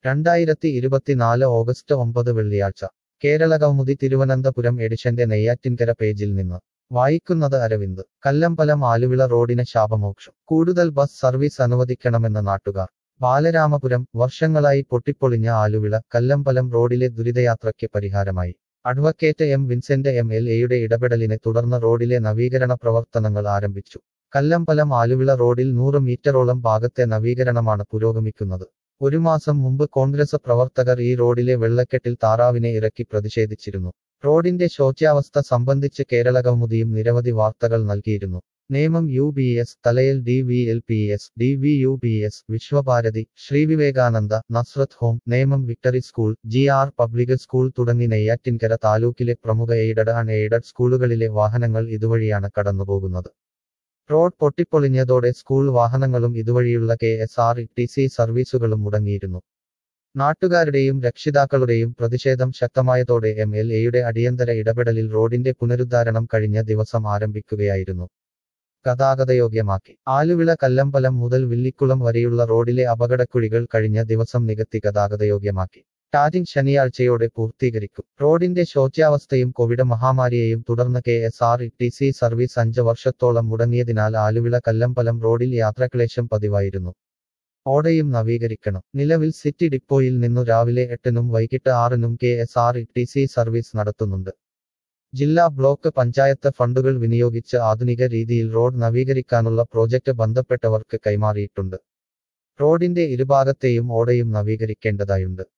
രണ്ടായിരത്തി ഇരുപത്തിനാല് ഓഗസ്റ്റ് ഒമ്പത് വെള്ളിയാഴ്ച കേരളകൗമുദി തിരുവനന്തപുരം എഡിഷന്റെ നെയ്യാറ്റിൻകര പേജിൽ നിന്ന് വായിക്കുന്നത് അരവിന്ദ് കല്ലമ്പലം ആലുവിള റോഡിന് ശാപമോക്ഷം കൂടുതൽ ബസ് സർവീസ് അനുവദിക്കണമെന്ന് നാട്ടുകാർ ബാലരാമപുരം വർഷങ്ങളായി പൊട്ടിപ്പൊളിഞ്ഞ ആലുവിള കല്ലമ്പലം റോഡിലെ ദുരിതയാത്രയ്ക്ക് പരിഹാരമായി advocate M Vincent M L എയുടെ ഇടപെടലിനെ തുടർന്ന് റോഡിലെ നവീകരണ പ്രവർത്തനങ്ങൾ ആരംഭിച്ചു കല്ലമ്പലം ആലുവിള റോഡിൽ നൂറ് മീറ്ററോളം ഭാഗത്തെ നവീകരണമാണ് പുരോഗമിക്കുന്നത് ഒരു മാസം മുമ്പ് കോൺഗ്രസ് പ്രവർത്തകർ ഈ റോഡിലെ വെള്ളക്കെട്ടിൽ താറാവിനെ ഇറക്കി പ്രതിഷേധിച്ചിരുന്നു റോഡിന്റെ ശോച്യാവസ്ഥ സംബന്ധിച്ച് കേരള കൗമുദിയും നിരവധി വാർത്തകൾ നൽകിയിരുന്നു നേമം യു ബി എസ് തലയിൽ D V L P S D V U B S Vishwabharathi Sree Vivekananda Nazareth home Nemom victory school G R public school തുടങ്ങി നെയ്യാറ്റിൻകര താലൂക്കിലെ പ്രമുഖ എയ്ഡഡ് അൺ എയ്ഡഡ് സ്കൂളുകളിലെ വാഹനങ്ങൾ ഇതുവഴിയാണ് കടന്നുപോകുന്നത് റോഡ് പൊട്ടിപ്പൊളിഞ്ഞതോടെ സ്കൂൾ വാഹനങ്ങളും ഇതുവഴിയുള്ള K S R T C സർവീസുകളും മുടങ്ങിയിരുന്നു നാട്ടുകാരുടെയും രക്ഷിതാക്കളുടെയും പ്രതിഷേധം ശക്തമായതോടെ എം എൽ എയുടെ അടിയന്തര ഇടപെടലിൽ റോഡിന്റെ പുനരുദ്ധാരണം കഴിഞ്ഞ ദിവസം ആരംഭിക്കുകയായിരുന്നു ഗതാഗതയോഗ്യമാക്കി ആലുവിള കല്ലമ്പലം മുതൽ വില്ലിക്കുളം വരെയുള്ള റോഡിലെ അപകടക്കുഴികൾ കഴിഞ്ഞ ദിവസം നികത്തി ഗതാഗതയോഗ്യമാക്കി ടാറ്റിംഗ് ശനിയാഴ്ചയോടെ പൂർത്തീകരിക്കും റോഡിന്റെ ശോച്യാവസ്ഥയും കോവിഡ് മഹാമാരിയെയും തുടർന്ന് K S R T C service അഞ്ച് വർഷത്തോളം മുടങ്ങിയതിനാൽ ആലുവിള കല്ലമ്പലം റോഡിൽ യാത്രാക്ലേശം പതിവായിരുന്നു ഓടയും നവീകരിക്കണം നിലവിൽ സിറ്റി ഡിപ്പോയിൽ നിന്നു രാവിലെ എട്ടിനും വൈകിട്ട് ആറിനും K S R T C service നടത്തുന്നുണ്ട് ജില്ലാ ബ്ലോക്ക് പഞ്ചായത്ത് ഫണ്ടുകൾ വിനിയോഗിച്ച് ആധുനിക രീതിയിൽ റോഡ് നവീകരിക്കാനുള്ള പ്രോജക്റ്റ് ബന്ധപ്പെട്ടവർക്ക് കൈമാറിയിട്ടുണ്ട് റോഡിന്റെ ഇരുഭാഗത്തെയും ഓടയും നവീകരിക്കേണ്ടതായുണ്ട്